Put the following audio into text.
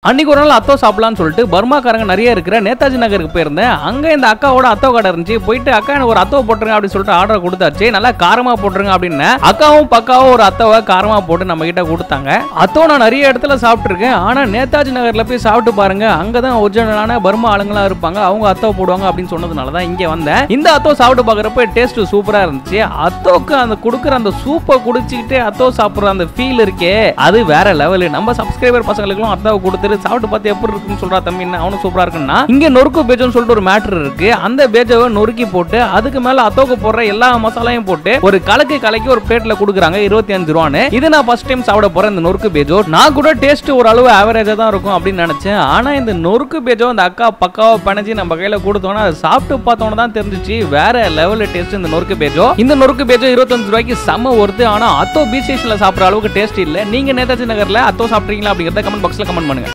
அன்னைக்கு ஒரு நாள் அத்தோ சாப்பிடலாம்னு சொல்லிட்டு பர்மாக்காரங்க நிறைய இருக்கிற நேதாஜி நகருக்கு போயிருந்தேன் அங்க இந்த அக்காவோட அத்தோ கடை இருந்துச்சு போயிட்டு அக்கா எனக்கு ஒரு அத்தோ போட்டுருங்க அப்படின்னு சொல்லிட்டு ஆர்டர் கொடுத்தாச்சு நல்லா காரமா போட்டுருங்க அப்படின்னு அக்காவும் பக்காவும் ஒரு அத்தோவை காரமா போட்டு நம்ம கிட்ட கொடுத்தாங்க அத்தோ நான் நிறைய இடத்துல சாப்பிட்டுருக்கேன் ஆனா நேதாஜி நகர்ல போய் சாப்பிட்டு பாருங்க அங்கதான் ஒரிஜினலான பர்மா ஆளுங்களா இருப்பாங்க அவங்க அத்தோ போடுவாங்க அப்படின்னு சொன்னதுனால தான் இங்க வந்தேன் இந்த அத்தோ சாப்பிட்டு பார்க்குறப்ப டேஸ்ட் சூப்பரா இருந்துச்சு அத்தோக்கு அந்த கொடுக்குற அந்த சூப்பை குடிச்சிக்கிட்டு அத்தோ சாப்பிடுற அந்த ஃபீல் இருக்கே அது வேற லெவல் நம்ம சப்ஸ்கிரைபர் பசங்களுக்கும் அத்தாவை கொடுத்துட்டு சாப்பிட்டு பார்த்து எப்படி இருக்குன்னு சொல்றா தம்பி என்ன அவனும் சூப்பரா இருக்குன்னா இங்க நொறுக்கு பேஜோன்னு சொல்லிட்டு ஒரு மேட்டர் இருக்கு அந்த பேஜோவை நொறுக்கி போட்டு அதுக்கு மேல அத்தோக்கு போடுற எல்லா மசாலையும் போட்டு ஒரு கலக்கு கலக்கி ஒரு பிளேட்ல கொடுக்குறாங்க இருபத்தி அஞ்சு ரூபான்னு இது நான் ஃபர்ஸ்ட் டைம் சாப்பிட போறேன் இந்த நொறுக்கு பேஜோ நான் கூட டேஸ்ட் ஓரளவு ஆவரேஜா தான் இருக்கும் அப்படின்னு நினைச்சேன் ஆனா இந்த நொறுக்கு பேஜோ அந்த அக்கா பக்காவா பணிஞ்சு நம்ம கையில கொடுத்தோம்னா அதை சாப்பிட்டு பார்த்தோன்னு தான் தெரிஞ்சிச்சு வேற லெவல் டேஸ்ட் இந்த நொறுக்கு பேஜோ இந்த நொறுக்கு பேஜோ இருபத்தஞ்சு ரூபாய்க்கு செம ஒருத்து ஆனா அத்தோ பீச் ஸ்டேஷன்ல சாப்பிடுற அளவுக்கு டேஸ்ட் இல்ல நீங்க நேதாஜி நகர்ல அத்தோ சாப்பிட்றீங்களா அப்படிங்கறத கமெண்ட் பாக்ஸ்ல கமெண்ட் பண்ணுங்க